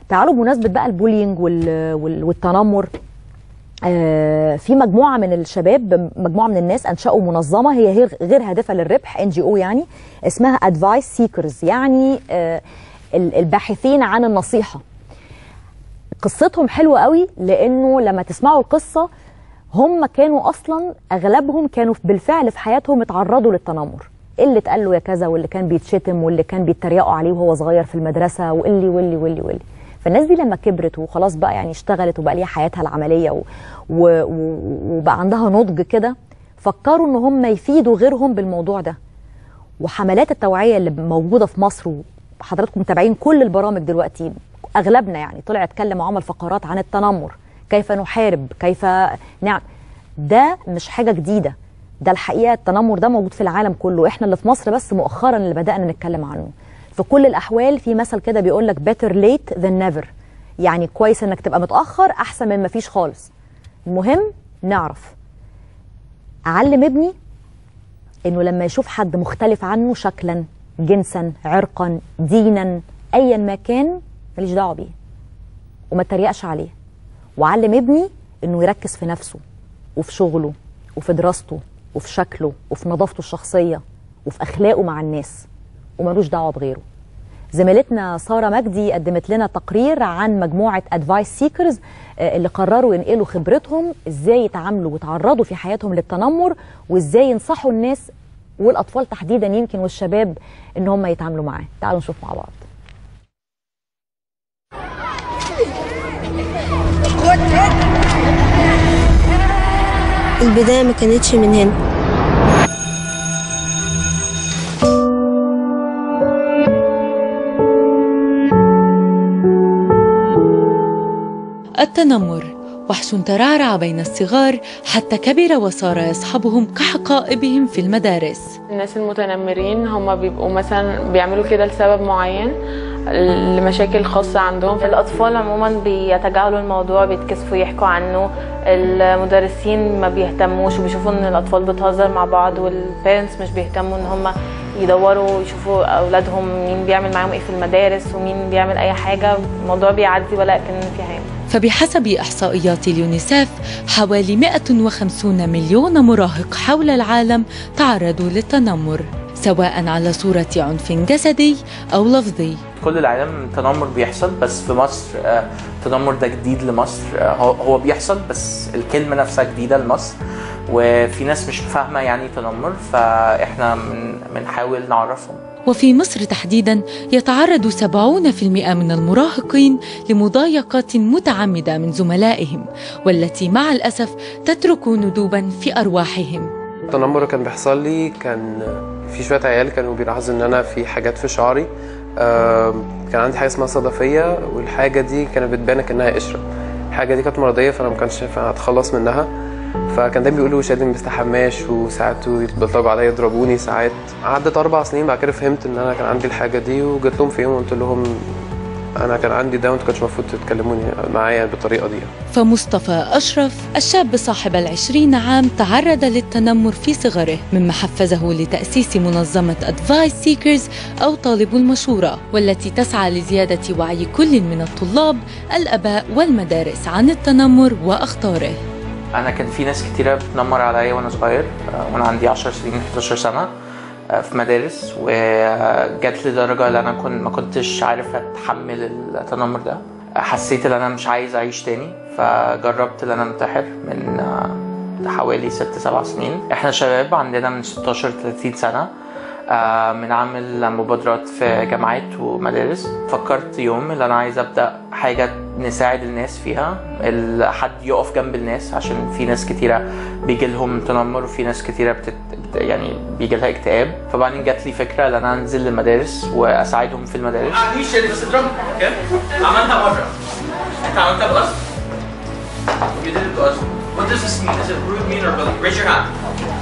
تعالوا بمناسبه بقى البولينج وال... وال... والتنمر آه، في مجموعه من الشباب مجموعه من الناس انشأوا منظمه هي غير غير هادفه للربح ان جي او يعني اسمها ادفايس سيكرز يعني آه، ال- الباحثين عن النصيحه قصتهم حلوه قوي لانه لما تسمعوا القصه هم كانوا اصلا اغلبهم كانوا بالفعل في حياتهم اتعرضوا للتنمر اللي اتقال له يا كذا واللي كان بيتشتم واللي كان بيتريقوا عليه وهو صغير في المدرسه واللي واللي واللي واللي فالناس دي لما كبرت وخلاص بقى يعني اشتغلت وبقى ليها حياتها العمليه و... و... و... وبقى عندها نضج كده فكروا ان هم يفيدوا غيرهم بالموضوع ده وحملات التوعيه اللي موجوده في مصر وحضراتكم متابعين كل البرامج دلوقتي اغلبنا يعني طلع اتكلم وعمل فقرات عن التنمر كيف نحارب كيف نعم ده مش حاجه جديده ده الحقيقه التنمر ده موجود في العالم كله احنا اللي في مصر بس مؤخرا اللي بدانا نتكلم عنه في كل الاحوال في مثل كده بيقول لك better late than never يعني كويس انك تبقى متاخر احسن من ما فيش خالص المهم نعرف اعلم ابني انه لما يشوف حد مختلف عنه شكلا جنسا عرقا دينا ايا ما كان ماليش دعوه بيه وما اتريقش عليه وعلم ابني انه يركز في نفسه وفي شغله وفي دراسته وفي شكله وفي نظافته الشخصيه وفي اخلاقه مع الناس وملوش دعوه بغيره زميلتنا ساره مجدي قدمت لنا تقرير عن مجموعه ادفايس سيكرز اللي قرروا ينقلوا خبرتهم ازاي يتعاملوا ويتعرضوا في حياتهم للتنمر وازاي ينصحوا الناس والاطفال تحديدا يمكن والشباب ان هم يتعاملوا معاه تعالوا نشوف مع بعض البداية ما كانتش من هنا التنمر وحش ترعرع بين الصغار حتى كبر وصار يصحبهم كحقائبهم في المدارس الناس المتنمرين هم بيبقوا مثلا بيعملوا كده لسبب معين لمشاكل خاصة عندهم الأطفال عموما بيتجاهلوا الموضوع بيتكسفوا يحكوا عنه المدرسين ما بيهتموش وبيشوفوا ان الأطفال بتهزر مع بعض والبيرنتس مش بيهتموا ان هم يدوروا يشوفوا أولادهم مين بيعمل معاهم ايه في المدارس ومين بيعمل أي حاجة الموضوع بيعدي ولا كان في حاجة فبحسب إحصائيات اليونيسف حوالي 150 مليون مراهق حول العالم تعرضوا للتنمر سواء على صورة عنف جسدي أو لفظي كل العالم تنمر بيحصل بس في مصر آه، التنمر ده جديد لمصر آه، هو هو بيحصل بس الكلمة نفسها جديدة لمصر وفي ناس مش فاهمة يعني تنمر فإحنا من- بنحاول نعرفهم وفي مصر تحديدا يتعرض 70% من المراهقين لمضايقات متعمدة من زملائهم والتي مع الأسف تترك ندوبا في أرواحهم التنمر اللي كان بيحصل لي كان في شويه عيال كانوا بيلاحظوا ان انا في حاجات في شعري آم، كان عندي حاجه اسمها صدفيه والحاجه دي كانت بتبان كانها قشره الحاجه دي كانت مرضيه فانا ما كانش ينفع اتخلص منها فكان دايما بيقولوا شادي ما بيستحماش وساعات يتبلطجوا عليا يضربوني ساعات عدت اربع سنين بعد كده فهمت ان انا كان عندي الحاجه دي وجيت لهم في يوم وقلت لهم انا كان عندي ده وانتوا كانش المفروض تتكلموني معايا بالطريقه دي فمصطفى أشرف الشاب صاحب العشرين عام تعرض للتنمر في صغره مما حفزه لتأسيس منظمة أدفايس سيكرز أو طالب المشورة والتي تسعى لزيادة وعي كل من الطلاب الأباء والمدارس عن التنمر وأخطاره أنا كان في ناس كتيرة بتنمر عليا وأنا صغير آه، وأنا عندي 10 سنين 11 سنة آه، في مدارس وجات لدرجة إن أنا كنت ما كنتش عارف أتحمل التنمر ده حسيت إن أنا مش عايز أعيش تاني فجربت إن أنا أنتحر من آه، حوالي ست سبع سنين إحنا شباب عندنا من 16 ل 30 سنة آه، بنعمل مبادرات في جامعات ومدارس فكرت يوم اللي انا عايز ابدا حاجه نساعد الناس فيها ال- حد يقف جنب الناس عشان في ناس كتيره بيجي لهم تنمر وفي ناس كتيره بتت... بت- يعني بيجي لها اكتئاب فبعدين جات لي فكره ان انا انزل للمدارس واساعدهم في المدارس عنديش شادي بس اضربني اوكي عملتها مره انت عملتها بقصد You did it بقصد What does this mean? Is it rude, mean, or bully? Raise your hand.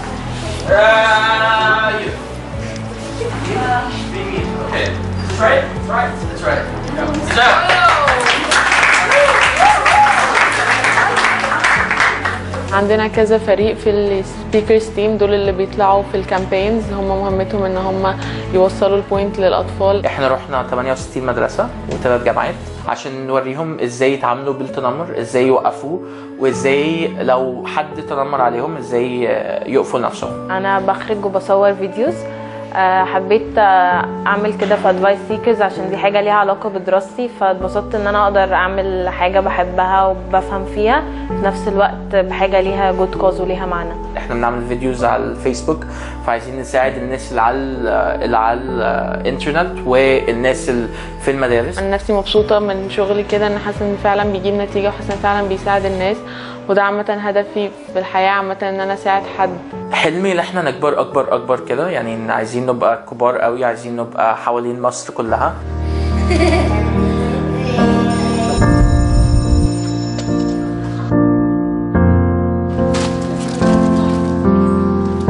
Uh, you. Being mean. Okay. Is this right? It's right. That's right. Is that? عندنا كذا فريق في السبيكرز تيم دول اللي بيطلعوا في الكامبينز هم مهمتهم ان هم يوصلوا البوينت للاطفال احنا رحنا 68 مدرسه وثلاث جامعات عشان نوريهم ازاي يتعاملوا بالتنمر ازاي يوقفوه وازاي لو حد تنمر عليهم ازاي يقفوا لنفسهم انا بخرج وبصور فيديوز آه، حبيت آه، اعمل كده في ادفايس سيكرز عشان دي حاجه ليها علاقه بدراستي فاتبسطت ان انا اقدر اعمل حاجه بحبها وبفهم فيها في نفس الوقت بحاجه ليها جود كوز وليها معنى احنا بنعمل فيديوز على الفيسبوك فعايزين نساعد الناس اللي على ال- اللي على الانترنت والناس اللي في المدارس انا نفسي مبسوطه من شغلي كده ان حاسه ان فعلا بيجيب نتيجه وحاسه ان فعلا بيساعد الناس وده عامه هدفي في الحياه عامه ان انا اساعد حد حلمي ان احنا نكبر اكبر اكبر كده يعني إن عايزين نبقى كبار قوي عايزين نبقى حوالين مصر كلها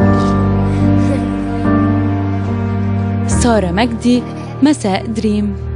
سارة مجدي مساء دريم